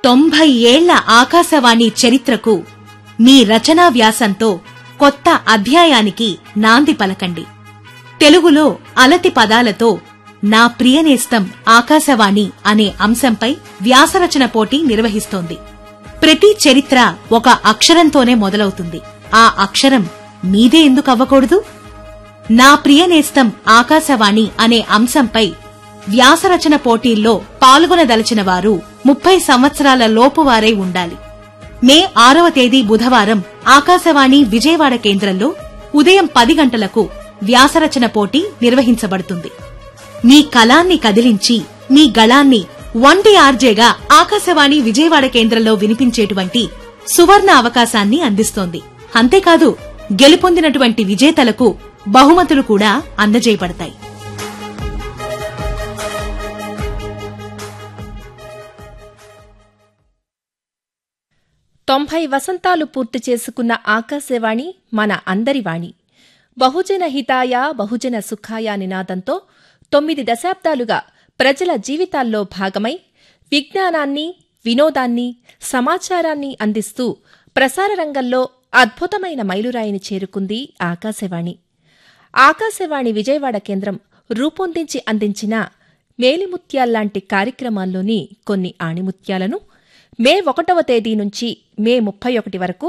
తొంభై ఏళ్ల ఆకాశవాణి చరిత్రకు మీ రచనా వ్యాసంతో కొత్త అధ్యాయానికి నాంది పలకండి తెలుగులో అలతి పదాలతో నా ప్రియనేస్తం ఆకాశవాణి అనే అంశంపై వ్యాసరచన పోటీ నిర్వహిస్తోంది ప్రతి చరిత్ర ఒక అక్షరంతోనే మొదలవుతుంది ఆ అక్షరం మీదే ఎందుకు అవ్వకూడదు నా ప్రియనేస్తం ఆకాశవాణి అనే అంశంపై వ్యాసరచన పోటీల్లో పాల్గొనదలిచిన వారు ముప్పై సంవత్సరాల లోపువారై ఉండాలి మే ఆరవ తేదీ బుధవారం ఆకాశవాణి విజయవాడ కేంద్రంలో ఉదయం పది గంటలకు వ్యాసరచన పోటీ నిర్వహించబడుతుంది మీ కలాన్ని కదిలించి మీ గళాన్ని వంటి ఆర్జేగా ఆకాశవాణి విజయవాడ కేంద్రంలో వినిపించేటువంటి సువర్ణ అవకాశాన్ని అందిస్తోంది అంతేకాదు గెలుపొందినటువంటి విజేతలకు బహుమతులు కూడా అందజేయబడతాయి తొంభై వసంతాలు పూర్తి చేసుకున్న ఆకాశవాణి మన అందరి వాణి బహుజన హితాయ బహుజన సుఖాయ నినాదంతో తొమ్మిది దశాబ్దాలుగా ప్రజల జీవితాల్లో భాగమై విజ్ఞానాన్ని వినోదాన్ని సమాచారాన్ని అందిస్తూ ప్రసార రంగంలో అద్భుతమైన మైలురాయిని చేరుకుంది ఆకాశవాణి ఆకాశవాణి విజయవాడ కేంద్రం రూపొందించి అందించిన మేలిముత్యాల్లాంటి కార్యక్రమాల్లోని కొన్ని ఆణిముత్యాలను మే ఒకటవ తేదీ నుంచి మే ముప్పై ఒకటి వరకు